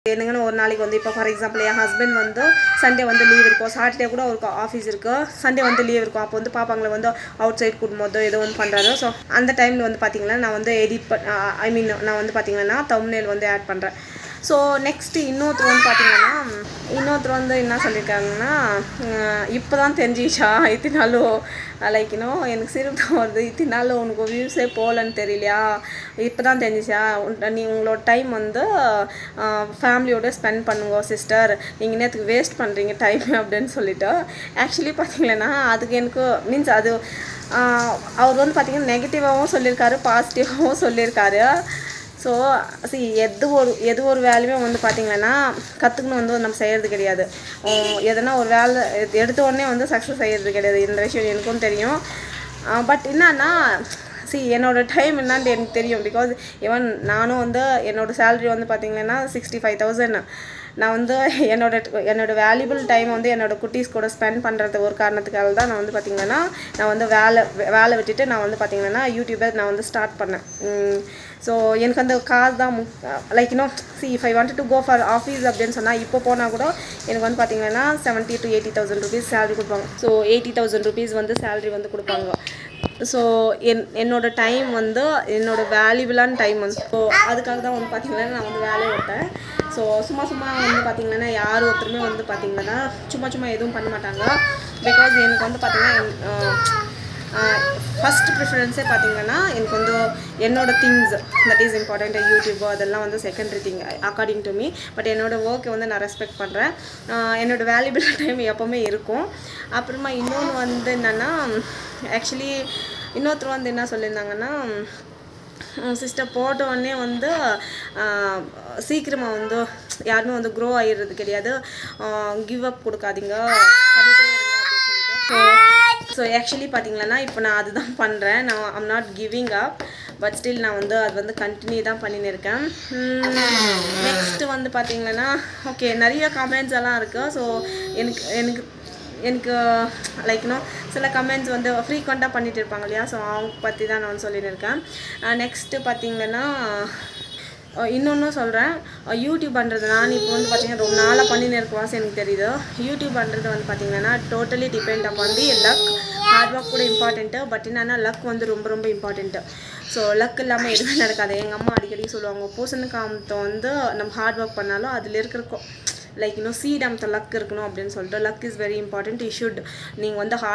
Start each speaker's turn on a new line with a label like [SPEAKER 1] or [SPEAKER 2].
[SPEAKER 1] என்னங்கன்னு ஒரு நாளைக்கு வந்து இப்போ ஃபார் எக்ஸாம்பிள் என் ஹஸ்பண்ட் வந்து சண்டே வந்து லீவ் இருக்கும் சாட்டர்டே கூட அவருக்கு ஆஃபீஸ் இருக்குது சண்டே வந்து லீவ் இருக்கும் அப்போ வந்து பாப்பாங்களை வந்து அவுட் சைட் கூடும்போதோ ஏதோ ஒன்று பண்ணுறாரு ஸோ அந்த டைமில் வந்து பார்த்தீங்கன்னா நான் வந்து எடிட் பண் ஐ மீன் நான் வந்து பார்த்தீங்கன்னா தம்ப்நெயில் வந்து ஆட் பண்ணுறேன் ஸோ நெக்ஸ்ட்டு இன்னொருத்தர் வந்து பார்த்தீங்கன்னா இன்னொருத்தர் வந்து என்ன சொல்லியிருக்காங்கன்னா இப்போ தான் தெரிஞ்சிச்சா இத்தனை நாளும் லைக் இன்னும் எனக்கு சிரிப்பு தான் வருது இத்தனை நாள் உனக்கு வியூஸே போகலன்னு தெரியலையா இப்போ தான் தெரிஞ்சிச்சா உன்- நீ உங்களோட டைம் வந்து ஃபேமிலியோட ஸ்பெண்ட் பண்ணுங்க சிஸ்டர் நீங்கள் நேற்றுக்கு வேஸ்ட் பண்ணுறீங்க டைம் அப்படின்னு சொல்லிட்டு ஆக்சுவலி பார்த்தீங்கன்னா அதுக்கு எனக்கு மீன்ஸ் அது ஆஹ் அவர் வந்து பார்த்தீங்கன்னா நெகட்டிவாகவும் சொல்லியிருக்காரு பாசிட்டிவாகவும் சொல்லியிருக்காரு ஸோ சி எது ஒரு எது ஒரு வேலையுமே வந்து பார்த்திங்கன்னா கற்றுக்கணும் வந்து நம்ம செய்கிறது கிடையாது உம், எதனா ஒரு வேலை எடு- எடுத்த உடனே வந்து சக்ஸஸ் செய்கிறது கிடையாது இந்த விஷயம் எனக்கும் தெரியும் பட் என்னன்னா சி என்னோட டைம் என்னான்னு எனக்கு தெரியும் பிகாஸ் ஈவன் நானும் வந்து என்னோட சேலரி வந்து பார்த்திங்கன்னா சிக்ஸ்டி ஃபைவ் தௌசண்ட் நான் வந்து என்னோட என்னோட வேல்யூபிள் டைம் வந்து என்னோட குட்டீஸ் கூட ஸ்பெண்ட் பண்ணுறது ஒரு காரணத்துக்காக தான் நான் வந்து பார்த்திங்கன்னா நான் வந்து வேலை வேலை விட்டுட்டு நான் வந்து பார்த்திங்கன்னா யூடியூபை நான் வந்து ஸ்டார்ட் பண்ணேன் ஸோ எனக்கு அந்த காசு தான் லைக் இன்னும் see if I want to go for office அப்படின்னு சொன்னால் இப்போ போனால் கூட எனக்கு வந்து பார்த்திங்கன்னா seventy to eighty thousand rupees salary கொடுப்பாங்க ஸோ எயிட்டி தௌசண்ட் ருபீஸ் வந்து சேலரி வந்து கொடுப்பாங்க ஸோ என் என்னோட டைம் வந்து என்னோட வேல்யூபிளான டைம் வந்து ஸோ அதுக்காக தான் வந்து பார்த்திங்கன்னா நான் வந்து வேலையை விட்டேன் ஸோ சும்மா சும்மா வந்து பார்த்திங்கன்னா யார் ஒருத்தருமே வந்து பார்த்திங்கன்னா சும்மா சும்மா எதுவும் பண்ண மாட்டாங்க பிகாஸ் எனக்கு வந்து பார்த்திங்கன்னா ஃபஸ்ட் ப்ரிஃபரன்ஸே பார்த்தீங்கன்னா எனக்கு வந்து என்னோட things that is important YouTube அதெல்லாம் வந்து secondary thing according to me but என்னோட ஒர்க்கை வந்து நான் ரெஸ்பெக்ட் பண்ணுறேன் என்னோட வேல்யூபிள் டைம் எப்போவுமே இருக்கும் அப்புறமா இன்னொன்று வந்து என்னென்னா ஆக்சுவலி இன்னொருத்தர் வந்து என்ன சொல்லியிருந்தாங்கன்னா சிஸ்டர் போட்ட உடனே வந்து சீக்கிரமாக வந்து யாருமே வந்து க்ரோ ஆகிடுறது கிடையாது கிவ் அப் கொடுக்காதீங்க பண்ணிட்டே இருங்க அப்படின்னு சொல்லிட்டு ஸோ ஆக்சுவலி பார்த்தீங்கன்னா இப்போ நான் அதுதான் பண்ணுறேன் நான் I'm not giving up but still நான் வந்து அது வந்து கண்டினியூ தான் பண்ணின்னு இருக்கேன் நெக்ஸ்ட் வந்து பார்த்தீங்கன்னா ஓகே நிறைய கமெண்ட்ஸ் எல்லாம் இருக்குது ஸோ எனக்கு எனக்கு எனக்கு லைக் இன்னும் சில கமெண்ட்ஸ் வந்து ஃப்ரீக்வெண்ட்டாக பண்ணிட்டு இருப்பாங்க இல்லையா ஸோ அவங்க பற்றி தான் நான் வந்து சொல்லின்னு இருக்கேன் நெக்ஸ்ட்டு பார்த்தீங்கன்னா இன்னொன்று சொல்கிறேன் யூடியூப் பண்ணுறது நான் இப்போ வந்து பார்த்தீங்கன்னா ரொம்ப நாளாக பண்ணின்னு இருக்கவாசி எனக்கு தெரியுது யூடியூப் பண்ணுறது வந்து பார்த்தீங்கன்னா totally depend upon the luck hard work கூட இம்பார்ட்டண்ட்டு பட் என்னன்னா லக் வந்து ரொம்ப ரொம்ப இம்பார்ட்டண்ட்டு ஸோ லக் இல்லாமல் எதுவுமே நடக்காது எங்கள் அம்மா அடிக்கடி சொல்லுவாங்க பூசணு காமத்தை வந்து நம்ம ஹார்ட் ஒர்க் பண்ணாலும் அதில் இருக்கிற லைக் இன்னும் சீட் அமத்த லக் இருக்கணும் அப்படின்னு சொல்லிட்டு luck is very important you should நீங்கள் வந்து hard